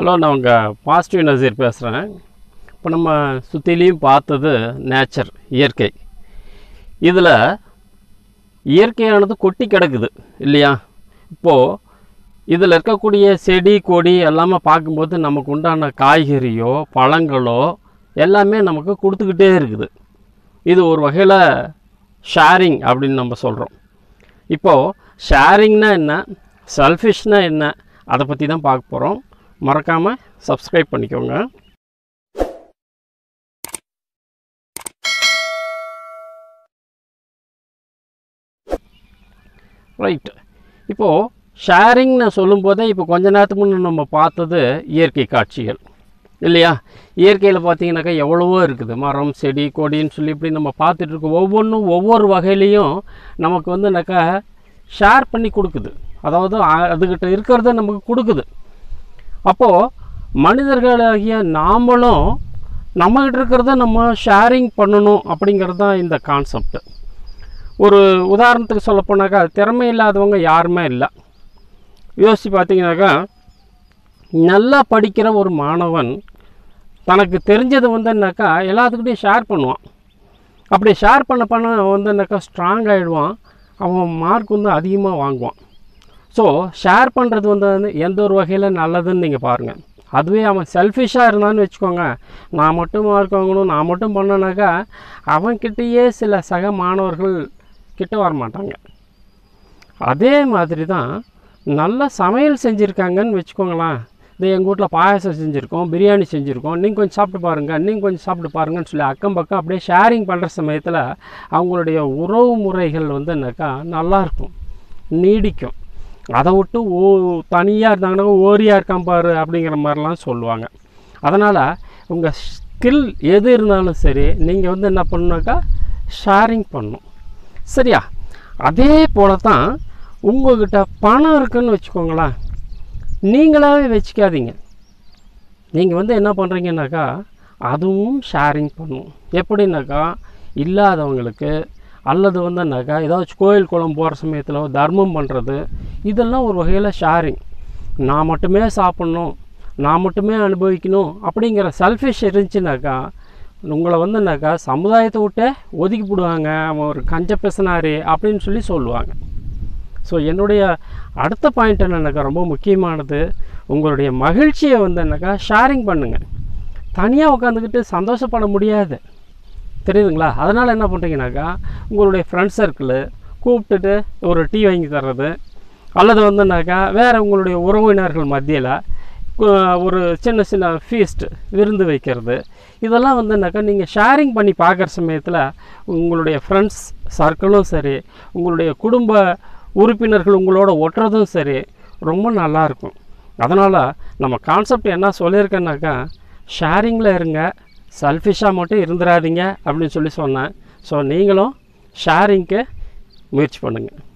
hello நான் உங்கள் positive Nazeer பேசுகிறேன் இப்போ நம்ம சுற்றிலையும் பார்த்தது நேச்சர் இயற்கை இதில் இயற்கையானது கொட்டி கிடக்குது இல்லையா இப்போது இதில் இருக்கக்கூடிய செடி கொடி எல்லாமே பார்க்கும்போது நமக்கு உண்டான காய்கறியோ பழங்களோ எல்லாமே நமக்கு கொடுத்துக்கிட்டே இருக்குது இது ஒரு வகையில் ஷேரிங் அப்படின்னு நம்ம சொல்கிறோம் இப்போது ஷேரிங்னா என்ன செல்ஃபிஷ்னா என்ன அதை பற்றி தான் பார்க்க போகிறோம் மறக்காமல் சப்ஸ்கிரைப் பண்ணிக்கோங்க ரைட் இப்போது ஷேரிங்னு சொல்லும்போதே இப்போ கொஞ்ச நேரத்துக்கு முன்னே நம்ம பார்த்தது இயற்கை காட்சிகள் இல்லையா இயற்கையில் பார்த்தீங்கன்னாக்கா எவ்வளவோ இருக்குது மரம் செடி கொடின்னு சொல்லி இப்படி நம்ம பார்த்துட்டு இருக்கோம் ஒவ்வொன்றும் ஒவ்வொரு வகையிலையும் நமக்கு வந்துனாக்கா ஷேர் பண்ணி கொடுக்குது அதாவது அ- அதுகிட்ட இருக்கிறத நமக்கு கொடுக்குது அப்போது மனிதர்களாகிய நாமளும் நம்மகிட்ட இருக்கிறத நம்ம ஷேரிங் பண்ணணும் அப்படிங்கிறது தான் இந்த கான்செப்ட் ஒரு உதாரணத்துக்கு சொல்ல போனாக்கா திறமை இல்லாதவங்க யாருமே இல்லை யோசித்து பார்த்தீங்கன்னாக்கா நல்லா படிக்கிற ஒரு மாணவன் தனக்கு தெரிஞ்சது வந்துன்னாக்கா எல்லாத்துக்கிட்டையும் ஷேர் பண்ணுவான் அப்படி ஷேர் பண்ண பண்ண வந்துன்னாக்கா ஸ்ட்ராங் ஆகிடுவான் அவன் மார்க் வந்து அதிகமாக வாங்குவான் ஸோ ஷேர் பண்ணுறது வந்து வந்து எந்த ஒரு வகையில் நல்லதுன்னு நீங்கள் பாருங்கள் அதுவே அவன் செல்ஃபிஷாக இருந்தான்னு வச்சுக்கோங்க நான் மட்டும் மார்க் வாங்கணும் நான் மட்டும் பண்ணனாக்கா அவன்கிட்டயே சில சக மாணவர்கள் கிட்ட வர மாட்டாங்க அதே மாதிரி தான் நல்ல சமையல் செஞ்சுருக்காங்கன்னு வச்சுக்கோங்களேன் இது எங்கள் வீட்டில் பாயாசம் செஞ்சுருக்கோம் பிரியாணி செஞ்சுருக்கோம் நீங்கள் கொஞ்சம் சாப்பிட்டு பாருங்கள் நீங்கள் கொஞ்சம் சாப்பிட்டு பாருங்கன்னு சொல்லி அக்கம் பக்கம் அப்படியே ஷேரிங் பண்ணுற சமயத்தில் அவங்களுடைய உறவு முறைகள் வந்து என்னக்கா நல்லாயிருக்கும் நீடிக்கும் அதை விட்டு ஓ தனியாக இருந்தாங்கன்னா ஓரியாக இருக்கான் பாரு அப்படிங்கிற மாதிரிலாம் சொல்லுவாங்க அதனால் உங்கள் ஸ்கில் எது இருந்தாலும் சரி நீங்கள் வந்து என்ன பண்ணணுனாக்கா ஷேரிங் பண்ணணும் சரியா அதே போல தான் உங்கள்கிட்ட பணம் இருக்குன்னு வச்சுக்கோங்களேன் நீங்களாகவே வச்சுக்காதீங்க நீங்கள் வந்து என்ன பண்ணுறீங்கன்னாக்கா அதுவும் ஷேரிங் பண்ணும் எப்படின்னாக்கா இல்லாதவங்களுக்கு அல்லது வந்துன்னாக்கா ஏதாச்சும் கோயில் குளம் போகிற சமயத்தில் தர்மம் பண்ணுறது இதெல்லாம் ஒரு வகையில் ஷேரிங் நான் மட்டுமே சாப்பிட்ணும் நான் மட்டுமே அனுபவிக்கணும் அப்படிங்கிற செல்ஃபிஷ் இருந்துச்சுனாக்கா உங்களை வந்துனாக்கா சமுதாயத்தை விட்டே ஒதுக்கி போடுவாங்க அவன் ஒரு கஞ்ச பேசினாரு அப்படின்னு சொல்லி சொல்லுவாங்க ஸோ என்னுடைய அடுத்த பாயிண்ட் என்னன்னாக்கா ரொம்ப முக்கியமானது உங்களுடைய மகிழ்ச்சியை வந்து என்னக்கா ஷேரிங் பண்ணுங்கள் தனியாக உட்காந்துக்கிட்டு சந்தோஷப்பட முடியாது தெரியுதுங்களா அதனால் என்ன பண்ணுறீங்கனாக்கா உங்களுடைய ஃப்ரெண்ட் சர்க்கிள் கூப்பிட்டுட்டு ஒரு டீ வாங்கி தர்றது அல்லது வந்துனாக்கா வேறு உங்களுடைய உறவினர்கள் மத்தியில் ஒரு சின்ன சின்ன ஃபீஸ்ட் விருந்து வைக்கிறது இதெல்லாம் வந்துனாக்கா நீங்கள் ஷேரிங் பண்ணி பார்க்குற சமயத்தில் உங்களுடைய ஃப்ரெண்ட்ஸ் சர்க்கிளும் சரி உங்களுடைய குடும்ப உறுப்பினர்கள் உங்களோட ஒட்டுறதும் சரி ரொம்ப நல்லாயிருக்கும் அதனால் நம்ம கான்செப்ட் என்ன சொல்லியிருக்கேன்னாக்கா ஷேரிங்கில் இருங்க செல்ஃபிஷாக மட்டும் இருந்துடாதீங்க அப்படின்னு சொல்லி சொன்னேன் ஸோ நீங்களும் ஷேரிங்க்கு முயற்சி பண்ணுங்கள்